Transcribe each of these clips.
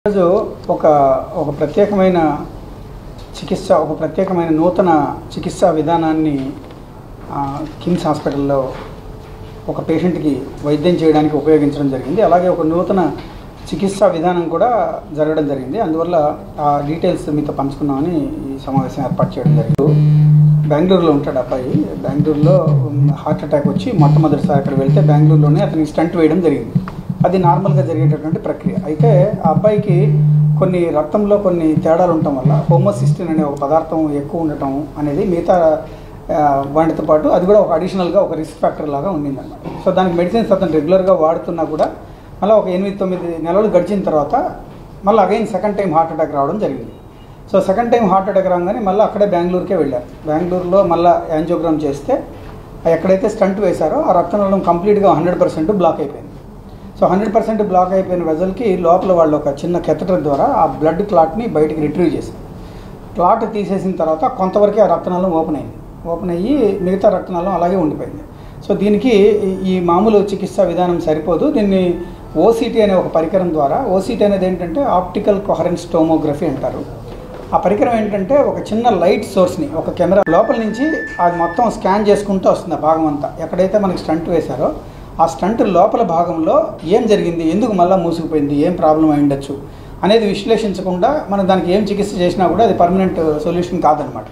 ఈరోజు ఒక ఒక ప్రత్యేకమైన చికిత్స ఒక ప్రత్యేకమైన నూతన చికిత్సా విధానాన్ని ఆ, కిమ్స్ హాస్పిటల్లో ఒక పేషెంట్కి వైద్యం చేయడానికి ఉపయోగించడం జరిగింది అలాగే ఒక నూతన చికిత్సా విధానం కూడా జరగడం జరిగింది అందువల్ల ఆ డీటెయిల్స్ మీతో పంచుకుందామని ఈ సమావేశం ఏర్పాటు చేయడం జరిగింది బెంగళూరులో ఉంటాడు అబ్బాయి బెంగళూరులో హార్ట్ అటాక్ వచ్చి మొట్టమొదటిసారి అక్కడ వెళ్తే బెంగళూరులోనే అతనికి స్టంట్ వేయడం జరిగింది అది నార్మల్గా జరిగేటటువంటి ప్రక్రియ అయితే ఆ అబ్బాయికి కొన్ని రక్తంలో కొన్ని తేడాలు ఉండటం వల్ల హోమోసిస్టిన్ అనే ఒక పదార్థం ఎక్కువ ఉండటం అనేది మిగతా ఆ, వాటితో పాటు అది కూడా ఒక అడిషనల్గా ఒక రిస్క్ ఫ్యాక్టర్ లాగా ఉండిందన్నమాట సో దానికి మెడిసిన్స్ అతను రెగ్యులర్గా వాడుతున్నా కూడా మళ్ళీ ఒక ఎనిమిది తొమ్మిది నెలలు గడిచిన తర్వాత మళ్ళీ again second time heart attack రావడం జరిగింది so second time heart attack రాగానే మళ్ళీ అక్కడే బెంగళూరుకే వెళ్ళారు బెంగళూరులో మళ్ళీ యాంజియోగ్రామ్ చేస్తే ఆ ఎక్కడైతే స్టంట్ వేశారో ఆ రక్తనాళం కంప్లీట్గా హండ్రెడ్ పర్సెంట్ బ్లాక్ అయిపోయింది సో హండ్రెడ్ పర్సెంట్ బ్లాక్ అయిపోయిన వెజల్కి లోపల వాళ్ళు ఒక చిన్న కెథటర్ ద్వారా ఆ బ్లడ్ క్లాట్ని బయటికి రిట్రీవ్ చేశారు క్లాట్ తీసేసిన తర్వాత కొంతవరకే ఆ రక్తనాళం ఓపెన్ అయింది ఓపెన్ అయ్యి మిగతా రక్తనాళం అలాగే ఉండిపోయింది సో దీనికి ఈ- ఈ మామూలు చికిత్సా విధానం సరిపోదు దీన్ని ఓసీటీ అనే ఒక పరికరం ద్వారా ఓసీటీ అనేది ఏంటంటే ఆప్టికల్ కొహరెన్స్ టోమోగ్రఫీ అంటారు ఆ పరికరం ఏంటంటే ఒక చిన్న లైట్ సోర్స్ని ఒక కెమెరా లోపల నుంచి అది మొత్తం స్కాన్ చేసుకుంటూ వస్తుంది ఆ భాగం అంతా ఎక్కడైతే మనకి స్టంట్ వేశారో ఆ స్టంట్ లోపల భాగంలో ఏం జరిగింది ఎందుకు మళ్ళీ మూసుకుపోయింది ఏం ప్రాబ్లం అయి ఉండొచ్చు అనేది విశ్లేషించకుండా మనం దానికి ఏం చికిత్స చేసినా కూడా అది పర్మనెంట్ సొల్యూషన్ కాదనమాట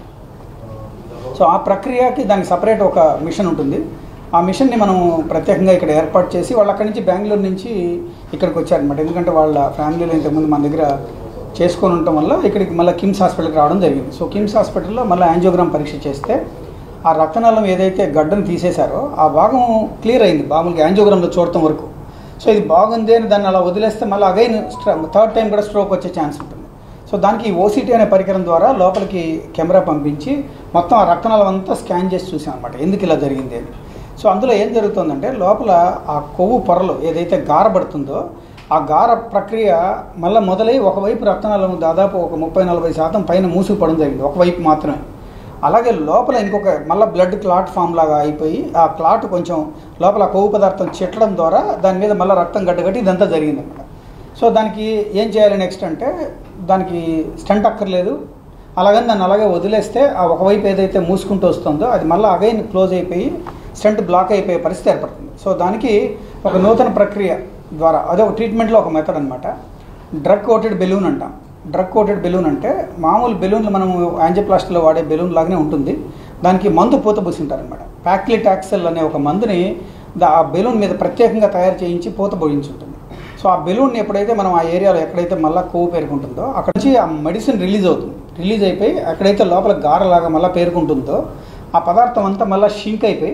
సో ఆ ప్రక్రియకి దానికి సపరేట్ ఒక మిషన్ ఉంటుంది ఆ మిషన్ని మనం ప్రత్యేకంగా ఇక్కడ ఏర్పాటు చేసి వాళ్ళు అక్కడి నుంచి బెంగళూరు నుంచి ఇక్కడికి వచ్చారనమాట ఎందుకంటే వాళ్ళ ఫ్యామిలీలో ఇంతకుముందు మన దగ్గర చేసుకొని ఉండటం వల్ల ఇక్కడికి మళ్ళీ కిమ్స్ హాస్పిటల్కి రావడం జరిగింది సో కిమ్స్ హాస్పిటల్లో మళ్ళీ యాంజియోగ్రామ్ పరీక్ష చేస్తే ఆ రక్తనాళం ఏదైతే గడ్డను తీసేశారో ఆ భాగం క్లియర్ అయింది మామూలుగా యాంజియోగ్రామ్లో చూడటం వరకు సో ఇది బాగుంది అని దాన్ని అలా వదిలేస్తే మళ్ళీ అగైన్ థర్డ్ టైం కూడా స్ట్రోక్ వచ్చే ఛాన్స్ ఉంటుంది సో దానికి ఓసీటీ అనే పరికరం ద్వారా లోపలికి కెమెరా పంపించి మొత్తం ఆ రక్తనాళం అంతా స్కాన్ చేసి చూసాం అనమాట ఎందుకు ఇలా జరిగింది అని సో అందులో ఏం జరుగుతుందంటే లోపల ఆ కొవ్వు పొరలు ఏదైతే గారబడుతుందో ఆ గార ప్రక్రియ మళ్ళీ మొదలై ఒకవైపు రక్తనాళం దాదాపు ఒక ముప్పై నలభై శాతం పైన మూసుకుపడడం జరిగింది ఒకవైపు మాత్రమే అలాగే లోపల ఇంకొక మళ్ళీ బ్లడ్ క్లాట్ ఫామ్ లాగా అయిపోయి ఆ క్లాట్ కొంచెం లోపల ఆ కొవ్వు పదార్థం చెట్టడం ద్వారా దాని మీద మళ్ళీ రక్తం గడ్డగట్టి ఇదంతా జరిగింది అనమాట సో దానికి ఏం చేయాలి నెక్స్ట్ అంటే దానికి స్టంట్ అక్కర్లేదు అలాగని దాన్ని అలాగే వదిలేస్తే ఆ ఒకవైపు ఏదైతే మూసుకుంటూ వస్తుందో అది మళ్ళీ అగైన్ క్లోజ్ అయిపోయి స్టంట్ బ్లాక్ అయిపోయే పరిస్థితి ఏర్పడుతుంది సో దానికి ఒక నూతన ప్రక్రియ ద్వారా అదే ఒక ట్రీట్మెంట్లో ఒక మెథడ్ అనమాట డ్రగ్ కోటెడ్ బెలూన్ అంటాం డ్రగ్ కోటెడ్ బెలూన్ అంటే మామూలు బెలూన్లు మనం యాంజియోప్లాస్టీలో వాడే బెలూన్ లాగానే ఉంటుంది దానికి మందు పూత పూసింటారనమాట ప్యాక్లిటాక్సెల్ అనే ఒక మందుని దా- ఆ బెలూన్ మీద ప్రత్యేకంగా తయారు చేయించి పూత పోయించి ఉంటుంది సో ఆ బెలూన్ ఎప్పుడైతే మనం ఆ ఏరియాలో ఎక్కడైతే మళ్ళీ కొవ్వు పేరుకుంటుందో అక్కడ నుంచి ఆ మెడిసిన్ రిలీజ్ అవుతుంది రిలీజ్ అయిపోయి ఎక్కడైతే లోపల గారలాగా మళ్ళీ పేరుకుంటుందో ఆ పదార్థం అంతా మళ్ళీ షింక్ అయిపోయి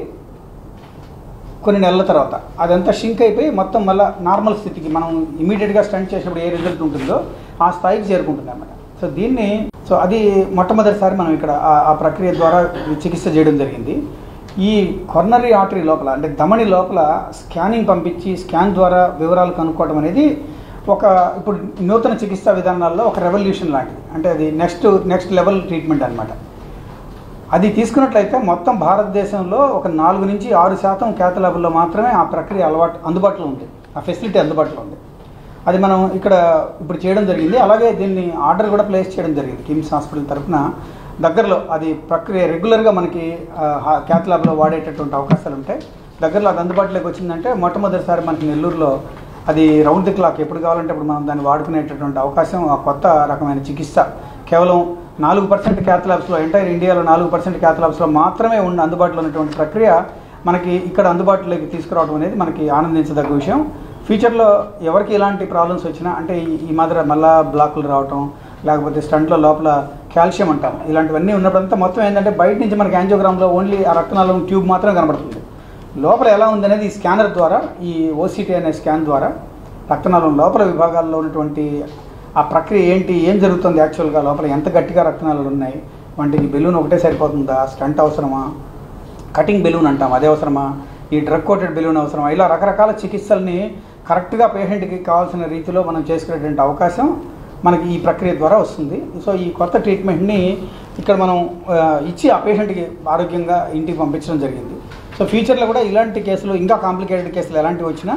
కొన్ని నెలల తర్వాత అదంతా షింక్ అయిపోయి మొత్తం మళ్ళీ నార్మల్ స్థితికి మనం ఇమీడియట్గా స్టంట్ చేసినప్పుడు ఏ రిజల్ట్ ఉంటుందో ఆ స్థాయికి చేరుకుంటుంది అన్నమాట సో దీన్ని సో అది మొట్టమొదటిసారి మనం ఇక్కడ ఆ- ఆ ప్రక్రియ ద్వారా చికిత్స చేయడం జరిగింది ఈ కొర్నరీ ఆర్టరీ లోపల అంటే ధమని లోపల స్కానింగ్ పంపించి స్కాన్ ద్వారా వివరాలు కనుక్కోవడం అనేది ఒక ఇప్పుడు నూతన చికిత్సా విధానాల్లో ఒక రెవల్యూషన్ లాంటిది అంటే అది నెక్స్ట్ నెక్స్ట్ లెవెల్ ట్రీట్మెంట్ అనమాట అది తీసుకున్నట్లయితే మొత్తం భారతదేశంలో ఒక నాలుగు నుంచి ఆరు శాతం కేత ల్యాబుల్లో మాత్రమే ఆ ప్రక్రియ అలవాటు అందుబాటులో ఉంది ఆ ఫెసిలిటీ అందుబాటులో ఉంది అది మనం ఇక్కడ ఇప్పుడు చేయడం జరిగింది అలాగే దీన్ని ఆర్డర్ కూడా ప్లేస్ చేయడం జరిగింది కిమ్స్ హాస్పిటల్ తరఫున దగ్గరలో అది ప్రక్రియ రెగ్యులర్గా మనకి క్యాత్ ల్యాబ్లో వాడేటటువంటి అవకాశాలు ఉంటాయి దగ్గరలో అది అందుబాటులోకి వచ్చిందంటే మొట్టమొదటిసారి మనకి నెల్లూరులో అది రౌండ్ ది క్లాక్ ఎప్పుడు కావాలంటే అప్పుడు మనం దాన్ని వాడుకునేటటువంటి అవకాశం ఆ కొత్త రకమైన చికిత్స కేవలం నాలుగు పర్సెంట్ క్యాత్ ల్యాబ్స్లో ఎంటైర్ ఇండియాలో నాలుగు పర్సెంట్ క్యాత్ ల్యాబ్స్లో మాత్రమే ఉన్న అందుబాటులో ఉన్నటువంటి ప్రక్రియ మనకి ఇక్కడ అందుబాటులోకి తీసుకురావడం అనేది మనకి ఆనందించదగ్గ విషయం ఫ్యూచర్లో ఎవరికి ఎలాంటి ప్రాబ్లమ్స్ వచ్చినా అంటే ఈ- ఈ మాదిరి మళ్ళా బ్లాకులు రావటం లేకపోతే స్టంట్లో లోపల కాల్షియం అంటాం ఇలాంటివన్నీ ఉన్నప్పుడంతా మొత్తం ఏంటంటే బయట నుంచి మనకి యాంజియోగ్రామ్లో ఓన్లీ ఆ రక్తనాళం ట్యూబ్ మాత్రమే కనబడుతుంది లోపల ఎలా ఉందనేది ఈ స్కానర్ ద్వారా ఈ ఓసిటీ అనే స్కాన్ ద్వారా రక్తనాళం లోపల విభాగాల్లో ఉన్నటువంటి ఆ ప్రక్రియ ఏంటి ఏం జరుగుతుంది యాక్చువల్గా లోపల ఎంత గట్టిగా రక్తనాళాలు ఉన్నాయి వాటికి బెలూన్ ఒకటే సరిపోతుందా స్టంట్ అవసరమా కటింగ్ బెలూన్ అంటాం అదే అవసరమా ఈ డ్రగ్ కోటెడ్ బెలూన్ అవసరమా ఇలా రకరకాల చికిత్సల్ని కరెక్ట్గా పేషెంట్కి కావాల్సిన రీతిలో మనం చేసుకునేటువంటి అవకాశం మనకి ఈ ప్రక్రియ ద్వారా వస్తుంది సో ఈ కొత్త ట్రీట్మెంట్ని ఇక్కడ మనం ఆ, ఇచ్చి ఆ పేషెంట్కి ఆరోగ్యంగా ఇంటికి పంపించడం జరిగింది సో ఫ్యూచర్లో కూడా ఇలాంటి కేసులు ఇంకా కాంప్లికేటెడ్ కేసులు ఎలాంటివి వచ్చినా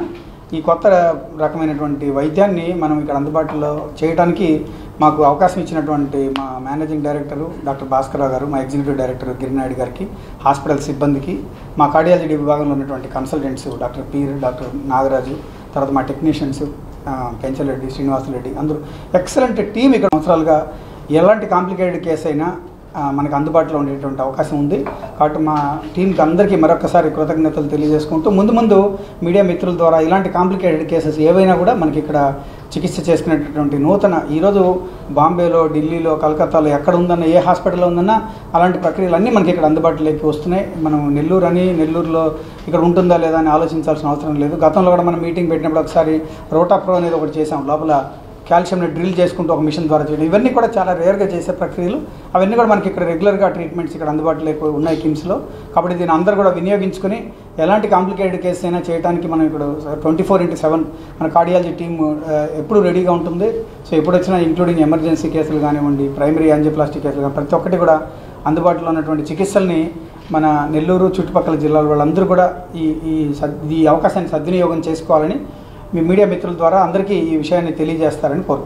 ఈ కొత్త రకమైనటువంటి వైద్యాన్ని మనం ఇక్కడ అందుబాటులో చేయడానికి మాకు అవకాశం ఇచ్చినటువంటి మా మేనేజింగ్ డైరెక్టరు డాక్టర్ భాస్కరరావు గారు మా ఎగ్జిక్యూటివ్ డైరెక్టర్ గిరినాయుడు గారికి హాస్పిటల్ సిబ్బందికి మా కార్డియాలజీ విభాగంలో ఉన్నటువంటి consultants doctor Peer doctor Nagaraju తర్వాత మా టెక్నీషియన్స్ పెంచలరెడ్డి శ్రీనివాసరెడ్డి అందరూ ఎక్సలెంట్ టీం ఇక్కడ సంవత్సరాలుగా ఎలాంటి కాంప్లికేటెడ్ కేసు అయినా ఆ, మనకు అందుబాటులో ఉండేటువంటి అవకాశం ఉంది కాబట్టి మా టీంకి అందరికీ మరొకసారి కృతజ్ఞతలు తెలియజేసుకుంటూ ముందు ముందు మీడియా మిత్రుల ద్వారా ఇలాంటి కాంప్లికేటెడ్ కేసెస్ ఏవైనా కూడా మనకి ఇక్కడ చికిత్స చేసుకునేటటువంటి నూతన ఈరోజు బాంబేలో ఢిల్లీలో కలకత్తాలో ఎక్కడ ఉందన్న ఏ హాస్పిటల్లో ఉందన్నా అలాంటి ప్రక్రియలు అన్నీ మనకి ఇక్కడ అందుబాటులోకి వస్తున్నాయి మనం నెల్లూరు అని నెల్లూరులో ఇక్కడ ఉంటుందా లేదా అని ఆలోచించాల్సిన అవసరం లేదు గతంలో కూడా మనం మీటింగ్ పెట్టినప్పుడు ఒకసారి రోటా ప్రో అనేది ఒకటి చేసాం లోపల కాల్షియంని డ్రిల్ చేసుకుంటూ ఒక మిషన్ ద్వారా చేయడం ఇవన్నీ కూడా చాలా రేర్గా చేసే ప్రక్రియలు అవన్నీ కూడా మనకి ఇక్కడ రెగ్యులర్గా ట్రీట్మెంట్స్ ఇక్కడ అందుబాటులో ఎక్కువ ఉన్నాయి కిమ్స్లో కాబట్టి దీన్ని అందరూ కూడా వినియోగించుకొని ఎలాంటి కాంప్లికేటెడ్ కేసు అయినా చేయడానికి మనం ఇక్కడ ట్వంటీ ఫోర్ ఇంటూ సెవెన్ మన కార్డియాలజీ టీమ్ ఎప్పుడు రెడీగా ఉంటుంది సో ఎప్పుడు వచ్చినా ఇంక్లూడింగ్ ఎమర్జెన్సీ కేసులు కానివ్వండి ప్రైమరీ యాంజియోప్లాస్టిక్ కేసులు కానీ ప్రతి ఒక్కటి కూడా అందుబాటులో ఉన్నటువంటి చికిత్సల్ని మన నెల్లూరు చుట్టుపక్కల జిల్లాల వాళ్ళందరూ కూడా ఈ ఈ సద్ ఈ అవకాశాన్ని సద్వినియోగం చేసుకోవాలని మీ మీడియా మిత్రుల ద్వారా అందరికీ ఈ విషయాన్ని తెలియజేస్తారని కోరుకుంటున్నాను